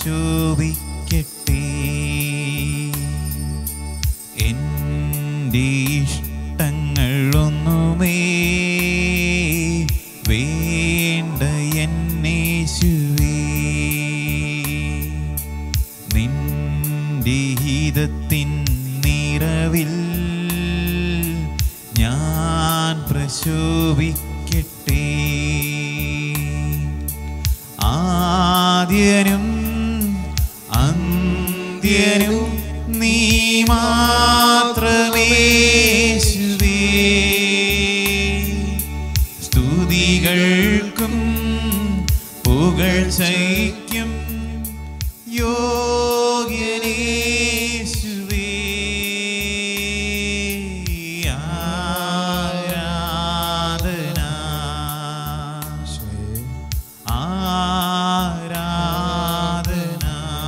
പ്രശോഭിക്കട്ടെ എൻ്റെ ഇഷ്ടങ്ങളൊന്നുമേ വേണ്ട എന്നേശുവേ നിന്റെ ഹിതത്തിൻ നിറവിൽ ഞാൻ പ്രശോഭിക്കട്ടെ ആദ്യനും അന്ത്യനും നീ മാത്രമേശുവേ സ്തുതികൾക്കും പുകഴ്ചയ്ക്കും യോഗ്യനേശുവേ ആരാധന ആരാധന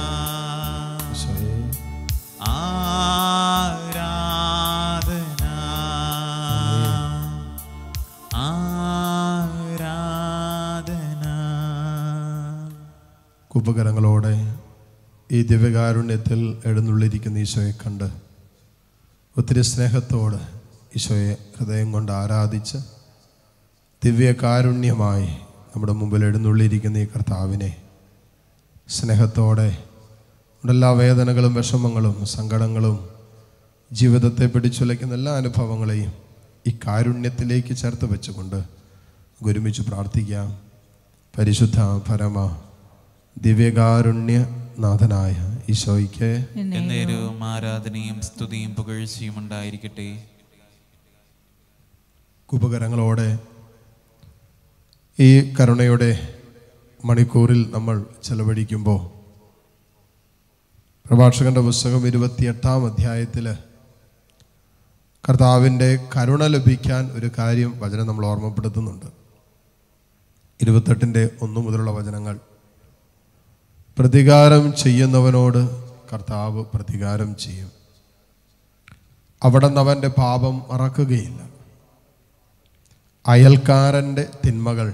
ആരാധന ആരാധന കുപകരങ്ങളോടെ ഈ ദിവ്യകാരുണ്യത്തിൽ എഴുന്നള്ളിരിക്കുന്ന ഈശോയെ കണ്ട് ഒത്തിരി സ്നേഹത്തോട് ഈശോയെ ഹൃദയം കൊണ്ട് ആരാധിച്ച് ദിവ്യകാരുണ്യമായി നമ്മുടെ മുമ്പിൽ എഴുന്നള്ളിരിക്കുന്ന ഈ കർത്താവിനെ സ്നേഹത്തോടെ നമ്മുടെ എല്ലാ വേദനകളും വിഷമങ്ങളും സങ്കടങ്ങളും ജീവിതത്തെ പിടിച്ചുലയ്ക്കുന്ന എല്ലാ അനുഭവങ്ങളെയും ഈ കാരുണ്യത്തിലേക്ക് ചേർത്ത് വെച്ചുകൊണ്ട് നമുക്ക് ഒരുമിച്ച് പ്രാർത്ഥിക്കാം പരിശുദ്ധ പരമ ദിവ്യകാരുണ്യ നാഥനായ ഈശോയ്ക്ക് എന്നേരവും ആരാധനയും സ്തുതിയും പുകഴ്ചയും ഉണ്ടായിരിക്കട്ടെ ഉപകരങ്ങളോടെ ഈ കരുണയുടെ മണിക്കൂറിൽ നമ്മൾ ചെലവഴിക്കുമ്പോൾ പ്രഭാഷകന്റെ പുസ്തകം ഇരുപത്തിയെട്ടാം അധ്യായത്തിൽ കർത്താവിൻ്റെ കരുണ ലഭിക്കാൻ ഒരു കാര്യം വചനം നമ്മൾ ഓർമ്മപ്പെടുത്തുന്നുണ്ട് ഇരുപത്തെട്ടിൻ്റെ ഒന്നു മുതലുള്ള വചനങ്ങൾ പ്രതികാരം ചെയ്യുന്നവനോട് കർത്താവ് പ്രതികാരം ചെയ്യും അവിടെ നിന്ന് അവൻ്റെ പാപം മറക്കുകയില്ല അയൽക്കാരൻ്റെ തിന്മകൾ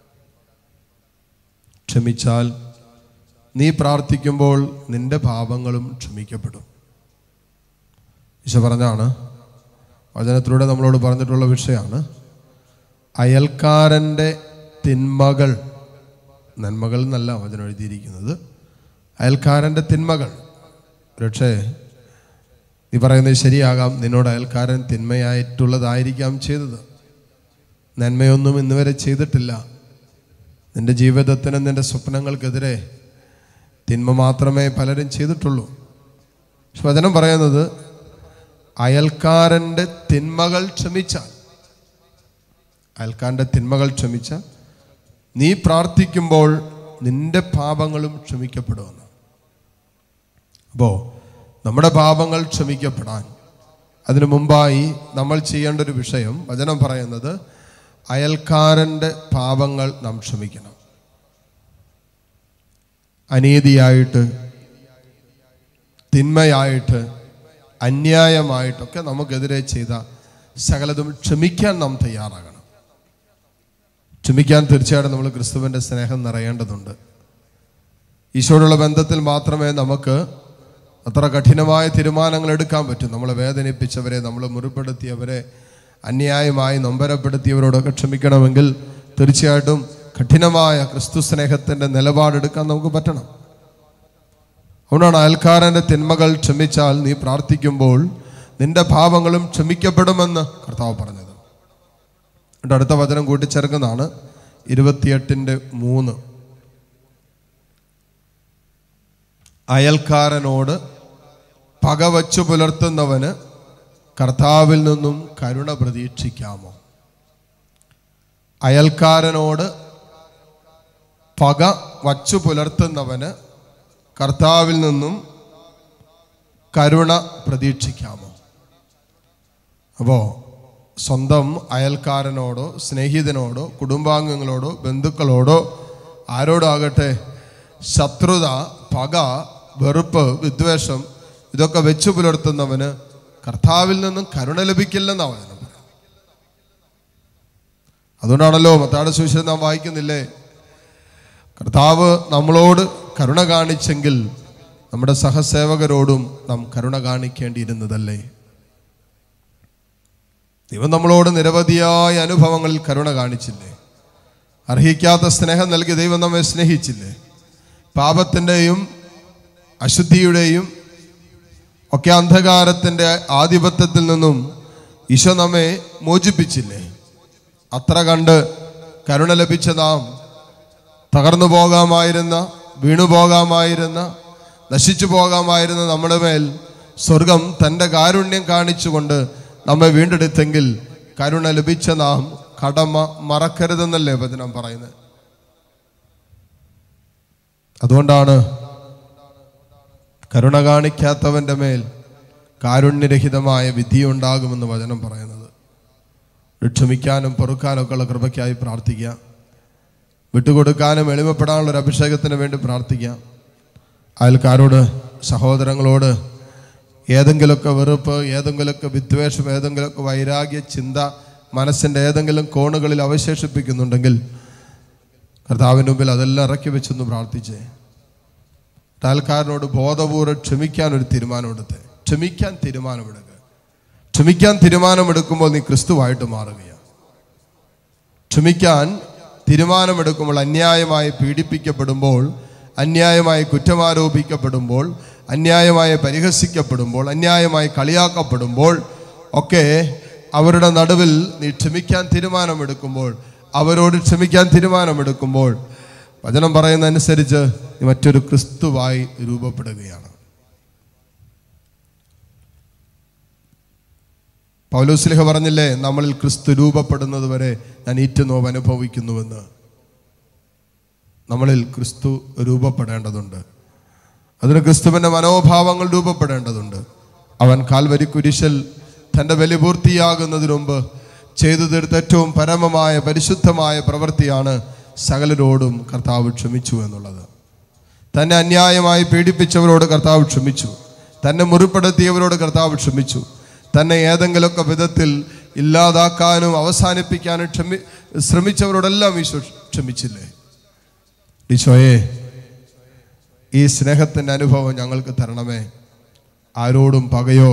ക്ഷമിച്ചാൽ നീ പ്രാർത്ഥിക്കുമ്പോൾ നിന്റെ പാപങ്ങളും ക്ഷമിക്കപ്പെടും ഈശോ പറഞ്ഞാണ് വചനത്തിലൂടെ നമ്മളോട് പറഞ്ഞിട്ടുള്ള വിഷയമാണ് അയൽക്കാരൻ്റെ തിന്മകൾ നന്മകൾ എന്നല്ല വചനം എഴുതിയിരിക്കുന്നത് അയൽക്കാരൻ്റെ തിന്മകൾ പക്ഷേ നീ പറയുന്നത് ശരിയാകാം നിന്നോട് അയൽക്കാരൻ തിന്മയായിട്ടുള്ളതായിരിക്കാം ചെയ്തത് നന്മയൊന്നും ഇന്നുവരെ ചെയ്തിട്ടില്ല നിന്റെ ജീവിതത്തിനും നിന്റെ സ്വപ്നങ്ങൾക്കെതിരെ തിന്മ മാത്രമേ പലരും ചെയ്തിട്ടുള്ളൂ പക്ഷെ വചനം പറയുന്നത് അയൽക്കാരൻ്റെ തിന്മകൾ ക്ഷമിച്ചാൽ അയൽക്കാരൻ്റെ തിന്മകൾ ക്ഷമിച്ചാൽ നീ പ്രാർത്ഥിക്കുമ്പോൾ നിന്റെ പാപങ്ങളും ക്ഷമിക്കപ്പെടുമെന്ന് അപ്പോൾ നമ്മുടെ പാപങ്ങൾ ക്ഷമിക്കപ്പെടാൻ അതിനു മുമ്പായി നമ്മൾ ചെയ്യേണ്ട ഒരു വിഷയം വചനം പറയുന്നത് അയൽക്കാരൻ്റെ പാപങ്ങൾ നാം ക്ഷമിക്കണം അനീതിയായിട്ട് തിന്മയായിട്ട് അന്യായമായിട്ടൊക്കെ നമുക്കെതിരെ ചെയ്ത സകലതും ക്ഷമിക്കാൻ നാം തയ്യാറാകണം ക്ഷമിക്കാൻ തീർച്ചയായിട്ടും നമ്മൾ ക്രിസ്തുവിൻ്റെ സ്നേഹം നിറയേണ്ടതുണ്ട് ഈശോയോടുള്ള ബന്ധത്തിൽ മാത്രമേ നമുക്ക് അത്ര കഠിനമായ തീരുമാനങ്ങൾ എടുക്കാൻ പറ്റും നമ്മളെ വേദനിപ്പിച്ചവരെ നമ്മൾ മുറിപ്പെടുത്തിയവരെ അന്യായമായി നൊമ്പരപ്പെടുത്തിയവരോടൊക്കെ ക്ഷമിക്കണമെങ്കിൽ തീർച്ചയായിട്ടും കഠിനമായ ക്രിസ്തു സ്നേഹത്തിൻ്റെ നിലപാടെടുക്കാൻ നമുക്ക് പറ്റണം അതുകൊണ്ടാണ് അയൽക്കാരൻ്റെ തിന്മകൾ ക്ഷമിച്ചാൽ നീ പ്രാർത്ഥിക്കുമ്പോൾ നിന്റെ പാപങ്ങളും ക്ഷമിക്കപ്പെടുമെന്ന് കർത്താവ് പറഞ്ഞത് എന്നിട്ട് അടുത്ത വചനം കൂട്ടിച്ചേർക്കുന്നതാണ് ഇരുപത്തിയെട്ടിൻ്റെ മൂന്ന് അയൽക്കാരനോട് പകവച്ചു പുലർത്തുന്നവന് കർത്താവിൽ നിന്നും കരുണ പ്രതീക്ഷിക്കാമോ അയൽക്കാരനോട് പക വച്ചു പുലർത്തുന്നവന് കർത്താവിൽ നിന്നും കരുണ പ്രതീക്ഷിക്കാമോ അപ്പോൾ സ്വന്തം അയൽക്കാരനോടോ സ്നേഹിതനോടോ കുടുംബാംഗങ്ങളോടോ ബന്ധുക്കളോടോ ആരോടാകട്ടെ ശത്രുത പക വെറുപ്പ് വിദ്വേഷം ഇതൊക്കെ വെച്ചു പുലർത്തുന്നവന് കർത്താവിൽ നിന്നും കരുണ ലഭിക്കില്ലെന്നാണ് വചനം പറയുന്നത് അതുകൊണ്ടാണല്ലോ മത്താട് സുവിശേഷം നാം വായിക്കുന്നില്ലേ കർത്താവ് നമ്മളോട് കരുണ കാണിച്ചെങ്കിൽ നമ്മുടെ സഹസേവകരോടും നാം കരുണ കാണിക്കേണ്ടിയിരുന്നതല്ലേ ദൈവം നമ്മളോട് നിരവധിയായ അനുഭവങ്ങളിൽ കരുണ കാണിച്ചില്ലേ അർഹിക്കാത്ത സ്നേഹം നൽകി ദൈവം നമ്മെ സ്നേഹിച്ചില്ലേ പാപത്തിൻ്റെയും അശുദ്ധിയുടെയും ഒക്കെ അന്ധകാരത്തിൻ്റെ ആധിപത്യത്തിൽ നിന്നും ഈശോ നമ്മെ മോചിപ്പിച്ചില്ലേ അത്ര കണ്ട് കരുണ ലഭിച്ച നാം തകർന്നു പോകാമായിരുന്ന വീണു പോകാമായിരുന്ന നശിച്ചു പോകാമായിരുന്ന നമ്മുടെ മേൽ സ്വർഗം തൻ്റെ കാരുണ്യം കാണിച്ചുകൊണ്ട് നമ്മെ വീണ്ടെടുത്തെങ്കിൽ കരുണ ലഭിച്ച നാം കടമ മറക്കരുതെന്നല്ലേ വചനം പറയുന്നത് അതുകൊണ്ടാണ് കരുണ കാണിക്കാത്തവൻ്റെ മേൽ കാരുണ്യരഹിതമായ വിധിയുണ്ടാകുമെന്ന് വചനം പറയുന്നത് ക്ഷമിക്കാനും പൊറുക്കാനൊക്കെ ഉള്ള കൃപയ്ക്കായി പ്രാർത്ഥിക്കാം വിട്ടുകൊടുക്കാനും എളിമപ്പെടാനുള്ള ഒരു അഭിഷേകത്തിന് വേണ്ടി പ്രാർത്ഥിക്കാം അയൽക്കാരോട് സഹോദരങ്ങളോട് ഏതെങ്കിലുമൊക്കെ വെറുപ്പ് ഏതെങ്കിലുമൊക്കെ വിദ്വേഷം ഏതെങ്കിലുമൊക്കെ വൈരാഗ്യ ചിന്ത മനസ്സിൻ്റെ ഏതെങ്കിലും കോണുകളിൽ അവശേഷിപ്പിക്കുന്നുണ്ടെങ്കിൽ കർത്താവിൻ്റെ മുമ്പിൽ അതെല്ലാം ഇറക്കി വെച്ചൊന്ന് പ്രാർത്ഥിച്ചേ അയൽക്കാരനോട് ബോധപൂർവ്വം ക്ഷമിക്കാൻ ഒരു തീരുമാനമെടുത്തേ ക്ഷമിക്കാൻ തീരുമാനമെടുക്കുക ക്ഷമിക്കാൻ തീരുമാനമെടുക്കുമ്പോൾ നീ ക്രിസ്തുവായിട്ട് മാറുകയാണ് ക്ഷമിക്കാൻ തീരുമാനമെടുക്കുമ്പോൾ അന്യായമായി പീഡിപ്പിക്കപ്പെടുമ്പോൾ അന്യായമായി കുറ്റമാരോപിക്കപ്പെടുമ്പോൾ അന്യായമായി പരിഹസിക്കപ്പെടുമ്പോൾ അന്യായമായി കളിയാക്കപ്പെടുമ്പോൾ ഒക്കെ അവരുടെ നടുവിൽ നീ ക്ഷമിക്കാൻ തീരുമാനമെടുക്കുമ്പോൾ അവരോട് ക്ഷമിക്കാൻ തീരുമാനമെടുക്കുമ്പോൾ വചനം പറയുന്നതനുസരിച്ച് നീ മറ്റൊരു ക്രിസ്തുവായി രൂപപ്പെടുകയാണ് പൗലോസ്ലിഹ പറഞ്ഞില്ലേ നമ്മളിൽ ക്രിസ്തു രൂപപ്പെടുന്നത് വരെ ഞാൻ ഈറ്റുനോവ് അനുഭവിക്കുന്നുവെന്ന് നമ്മളിൽ ക്രിസ്തു രൂപപ്പെടേണ്ടതുണ്ട് അതിന് ക്രിസ്തുവിൻ്റെ മനോഭാവങ്ങൾ രൂപപ്പെടേണ്ടതുണ്ട് അവൻ കാൽവരി കുരിശൽ തൻ്റെ ബലി പൂർത്തിയാകുന്നതിന് മുമ്പ് ചെയ്തു തീർത്ത ഏറ്റവും പരമമായ പരിശുദ്ധമായ പ്രവൃത്തിയാണ് സകലരോടും കർത്താവ് ക്ഷമിച്ചു എന്നുള്ളത് തന്നെ അന്യായമായി പീഡിപ്പിച്ചവരോട് കർത്താവ് ക്ഷമിച്ചു തന്നെ മുറിപ്പെടുത്തിയവരോട് കർത്താവ് ക്ഷമിച്ചു തന്നെ ഏതെങ്കിലുമൊക്കെ വിധത്തിൽ ഇല്ലാതാക്കാനും അവസാനിപ്പിക്കാനും ക്ഷമി ശ്രമിച്ചവരോടെല്ലാം ഈശോ ക്ഷമിച്ചില്ലേ ഈശോയെ ഈ സ്നേഹത്തിൻ്റെ അനുഭവം ഞങ്ങൾക്ക് തരണമേ ആരോടും പകയോ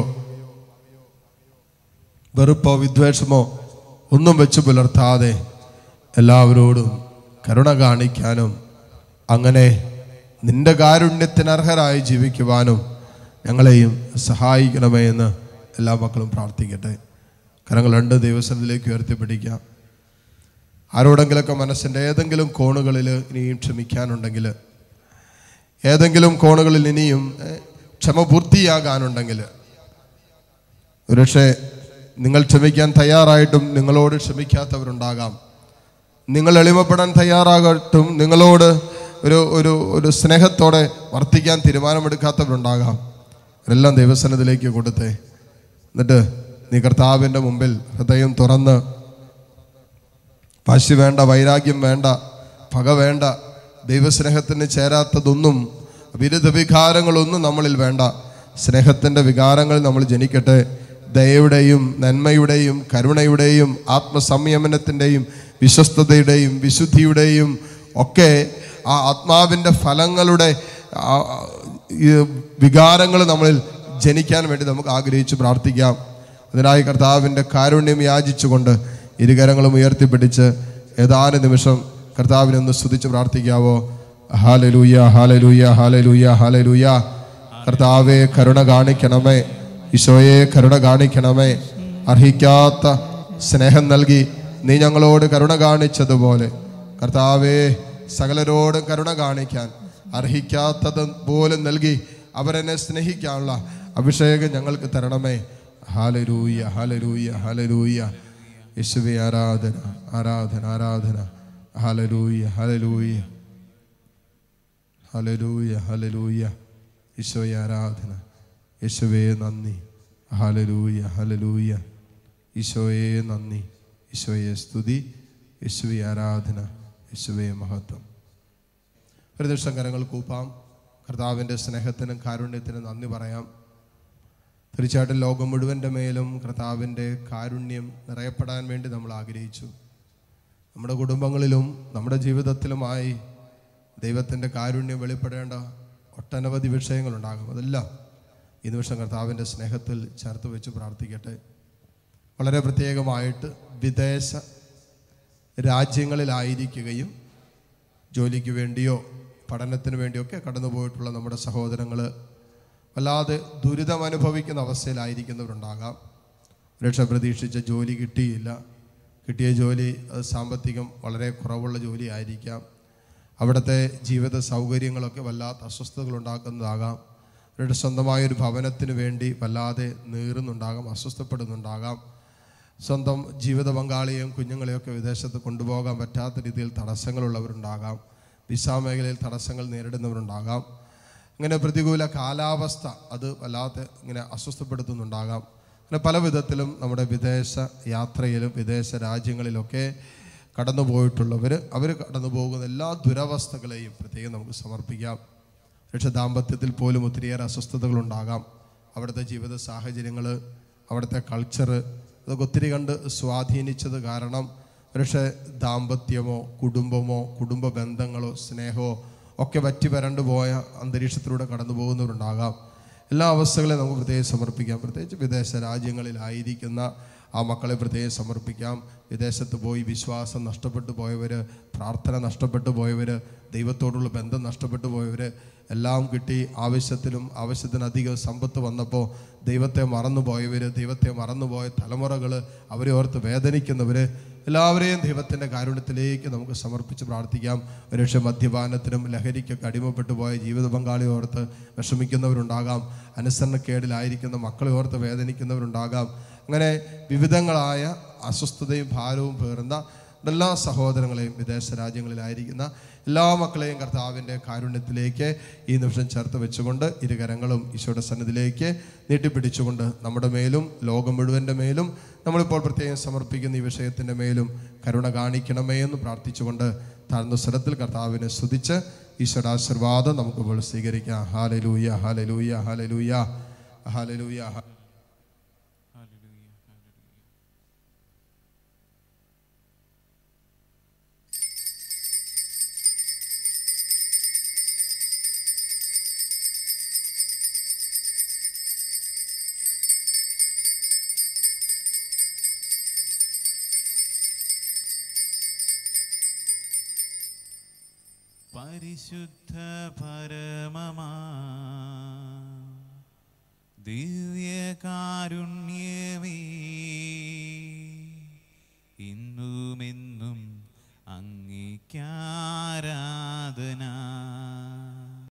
വെറുപ്പോ വിദ്വേഷമോ ഒന്നും വെച്ച് പുലർത്താതെ എല്ലാവരോടും കരുണ കാണിക്കാനും അങ്ങനെ നിന്റെ കാരുണ്യത്തിന് അർഹരായി ജീവിക്കുവാനും ഞങ്ങളെയും സഹായിക്കണമേ എന്ന് എല്ലാ മക്കളും പ്രാർത്ഥിക്കട്ടെ കരങ്ങൾ രണ്ട് ദിവസത്തിലേക്ക് ഉയർത്തിപ്പിടിക്കാം ആരോടെങ്കിലൊക്കെ മനസ്സിൻ്റെ ഏതെങ്കിലും കോണുകളിൽ ഇനിയും ക്ഷമിക്കാനുണ്ടെങ്കിൽ ഏതെങ്കിലും കോണുകളിൽ ഇനിയും ഏ, ക്ഷമ പൂർത്തിയാകാനുണ്ടെങ്കിൽ ഒരുപക്ഷെ നിങ്ങൾ ക്ഷമിക്കാൻ തയ്യാറായിട്ടും നിങ്ങളോട് ക്ഷമിക്കാത്തവരുണ്ടാകാം നിങ്ങൾ എളിമപ്പെടാൻ തയ്യാറാകട്ടും നിങ്ങളോട് ഒരു ഒരു ഒരു സ്നേഹത്തോടെ വർത്തിക്കാൻ തീരുമാനമെടുക്കാത്തവരുണ്ടാകാം അവരെല്ലാം ദൈവസനത്തിലേക്ക് കൊടുത്തേ എന്നിട്ട് നീ കർത്താവിൻ്റെ മുമ്പിൽ ഹൃദയം തുറന്ന് വാശി വേണ്ട വൈരാഗ്യം വേണ്ട പക വേണ്ട ദൈവസ്നേഹത്തിന് ചേരാത്തതൊന്നും വിരുദ്ധ വികാരങ്ങളൊന്നും നമ്മളിൽ വേണ്ട സ്നേഹത്തിൻ്റെ വികാരങ്ങൾ നമ്മൾ ജനിക്കട്ടെ ദയയുടെയും നന്മയുടെയും കരുണയുടെയും ആത്മസംയമനത്തിൻ്റെയും വിശ്വസ്തതയുടെയും വിശുദ്ധിയുടെയും ഒക്കെ ആ ആത്മാവിൻ്റെ ഫലങ്ങളുടെ വികാരങ്ങൾ നമ്മളിൽ ജനിക്കാൻ വേണ്ടി നമുക്ക് ആഗ്രഹിച്ച് പ്രാർത്ഥിക്കാം അതിനായി കർത്താവിൻ്റെ കാരുണ്യം യാചിച്ചുകൊണ്ട് ഇരുകരങ്ങളും ഉയർത്തിപ്പിടിച്ച് ഏതാനും നിമിഷം കർത്താവിനെ ഒന്ന് സ്തുതിച്ച് പ്രാർത്ഥിക്കാവോ ഹാലലൂയ ഹാലലൂയ ഹാലലൂയ ഹാലലൂയ കർത്താവെ കരുണ കാണിക്കണമേ ഈശോയെ കരുണ കാണിക്കണമേ അർഹിക്കാത്ത സ്നേഹം നൽകി നീ ഞങ്ങളോട് കരുണ കാണിച്ചതുപോലെ കർത്താവെ സകലരോടും കരുണ കാണിക്കാൻ അർഹിക്കാത്തത് പോലും നൽകി അവരെന്നെ സ്നേഹിക്കാനുള്ള അഭിഷേകം ഞങ്ങൾക്ക് തരണമേ ഹാലരൂയ ഹാലരൂയ ഹാലരൂയ യേശുവെ ആരാധന ആരാധന ആരാധന ഹാലരൂയ ഹാലരൂയ ഹലലൂയ ഹലലൂയ ഈശോയെ ആരാധന യേശുവേ നന്ദി ഹലലൂയ ഹലലൂയ ഈശോയെ നന്ദി ഈശോയെ സ്തുതി യേശുവെ ആരാധന യേശുവെ മഹത്വം ഒരു നിമിഷം കരങ്ങൾ കൂപ്പാം കർത്താവിൻ്റെ സ്നേഹത്തിനും കാരുണ്യത്തിനും നന്ദി പറയാം തീർച്ചയായിട്ടും ലോകം മുഴുവൻ്റെ മേലും കർത്താവിൻ്റെ കാരുണ്യം നിറയപ്പെടാൻ വേണ്ടി നമ്മൾ ആഗ്രഹിച്ചു നമ്മുടെ കുടുംബങ്ങളിലും നമ്മുടെ ജീവിതത്തിലുമായി ദൈവത്തിൻ്റെ കാരുണ്യം വെളിപ്പെടേണ്ട ഒട്ടനവധി വിഷയങ്ങളുണ്ടാകും അതെല്ലാം ഈ നിമിഷം കർത്താവിൻ്റെ സ്നേഹത്തിൽ ചേർത്ത് വെച്ച് പ്രാർത്ഥിക്കട്ടെ വളരെ പ്രത്യേകമായിട്ട് വിദേശ രാജ്യങ്ങളിലായിരിക്കുകയും ജോലിക്ക് വേണ്ടിയോ പഠനത്തിന് വേണ്ടിയൊക്കെ കടന്നു പോയിട്ടുള്ള നമ്മുടെ സഹോദരങ്ങൾ വല്ലാതെ ദുരിതം അനുഭവിക്കുന്ന അവസ്ഥയിലായിരിക്കുന്നവരുണ്ടാകാം രക്ഷ പ്രതീക്ഷിച്ച ജോലി കിട്ടിയില്ല കിട്ടിയ ജോലി അത് സാമ്പത്തികം വളരെ കുറവുള്ള ജോലി ആയിരിക്കാം അവിടുത്തെ ജീവിത സൗകര്യങ്ങളൊക്കെ വല്ലാത്ത അസ്വസ്ഥതകൾ ഉണ്ടാക്കുന്നതാകാം അവരുടെ സ്വന്തമായൊരു ഭവനത്തിന് വേണ്ടി വല്ലാതെ നീറുന്നുണ്ടാകാം അസ്വസ്ഥപ്പെടുന്നുണ്ടാകാം സ്വന്തം ജീവിത പങ്കാളിയെയും കുഞ്ഞുങ്ങളെയൊക്കെ വിദേശത്ത് കൊണ്ടുപോകാൻ പറ്റാത്ത രീതിയിൽ തടസ്സങ്ങളുള്ളവരുണ്ടാകാം വിസ മേഖലയിൽ തടസ്സങ്ങൾ നേരിടുന്നവരുണ്ടാകാം ഇങ്ങനെ പ്രതികൂല കാലാവസ്ഥ അത് വല്ലാതെ ഇങ്ങനെ അസ്വസ്ഥപ്പെടുത്തുന്നുണ്ടാകാം അങ്ങനെ പല വിധത്തിലും നമ്മുടെ വിദേശ യാത്രയിലും വിദേശ രാജ്യങ്ങളിലൊക്കെ കടന്നു പോയിട്ടുള്ളവർ അവർ കടന്നു പോകുന്ന എല്ലാ ദുരവസ്ഥകളെയും പ്രത്യേകം നമുക്ക് സമർപ്പിക്കാം രക്ഷ ദാമ്പത്യത്തിൽ പോലും ഒത്തിരിയേറെ അസ്വസ്ഥതകളുണ്ടാകാം അവിടുത്തെ ജീവിത സാഹചര്യങ്ങൾ അവിടുത്തെ കൾച്ചർ അതൊക്കെ ഒത്തിരി കണ്ട് സ്വാധീനിച്ചത് കാരണം പക്ഷേ ദാമ്പത്യമോ കുടുംബമോ കുടുംബ ബന്ധങ്ങളോ സ്നേഹമോ ഒക്കെ വറ്റി വരണ്ടു പോയ അന്തരീക്ഷത്തിലൂടെ കടന്നു പോകുന്നവരുണ്ടാകാം എല്ലാ അവസ്ഥകളെയും നമുക്ക് പ്രത്യേകം സമർപ്പിക്കാം പ്രത്യേകിച്ച് വിദേശ രാജ്യങ്ങളിലായിരിക്കുന്ന ആ മക്കളെ പ്രത്യേകം സമർപ്പിക്കാം വിദേശത്ത് പോയി വിശ്വാസം നഷ്ടപ്പെട്ടു പോയവർ പ്രാർത്ഥന നഷ്ടപ്പെട്ടു പോയവർ ദൈവത്തോടുള്ള ബന്ധം നഷ്ടപ്പെട്ടു പോയവർ എല്ലാം കിട്ടി ആവശ്യത്തിലും ആവശ്യത്തിനധികം സമ്പത്ത് വന്നപ്പോൾ ദൈവത്തെ മറന്നുപോയവർ ദൈവത്തെ മറന്നുപോയ തലമുറകൾ അവരെ ഓർത്ത് വേദനിക്കുന്നവർ എല്ലാവരെയും ദൈവത്തിൻ്റെ കാരുണ്യത്തിലേക്ക് നമുക്ക് സമർപ്പിച്ച് പ്രാർത്ഥിക്കാം ഒരുപക്ഷെ മദ്യപാനത്തിനും ലഹരിക്കൊക്കെ അടിമപ്പെട്ടു പോയ ജീവിത പങ്കാളി ഓർത്ത് വിഷമിക്കുന്നവരുണ്ടാകാം അനുസരണക്കേടിലായിരിക്കുന്ന മക്കളെ ഓർത്ത് വേദനിക്കുന്നവരുണ്ടാകാം അങ്ങനെ വിവിധങ്ങളായ അസ്വസ്ഥതയും ഭാരവും പേറുന്ന എല്ലാ സഹോദരങ്ങളെയും വിദേശ രാജ്യങ്ങളിലായിരിക്കുന്ന എല്ലാ മക്കളെയും കർത്താവിൻ്റെ കാരുണ്യത്തിലേക്ക് ഈ നിമിഷം ചേർത്ത് വെച്ചുകൊണ്ട് ഇരുകരങ്ങളും ഈശോയുടെ സന്നിധിയിലേക്ക് നീട്ടിപ്പിടിച്ചുകൊണ്ട് നമ്മുടെ മേലും ലോകം മുഴുവൻ്റെ മേലും നമ്മളിപ്പോൾ പ്രത്യേകം സമർപ്പിക്കുന്ന ഈ വിഷയത്തിൻ്റെ മേലും കരുണ കാണിക്കണമേ എന്ന് പ്രാർത്ഥിച്ചുകൊണ്ട് താഴ്ന്ന സ്വരത്തിൽ കർത്താവിനെ സ്തുതിച്ച് ഈശ്വര ആശീർവാദം നമുക്കിപ്പോൾ സ്വീകരിക്കാം ഹാലലൂയ ഹാലലൂയ ഹാലലൂയ ഹാലലൂയ ഹാ- പരിശുദ്ധ പരമമാ ദിവ്യകാരുണ്യമേ ഇന്നുമെന്നും അംഗീകാരാധന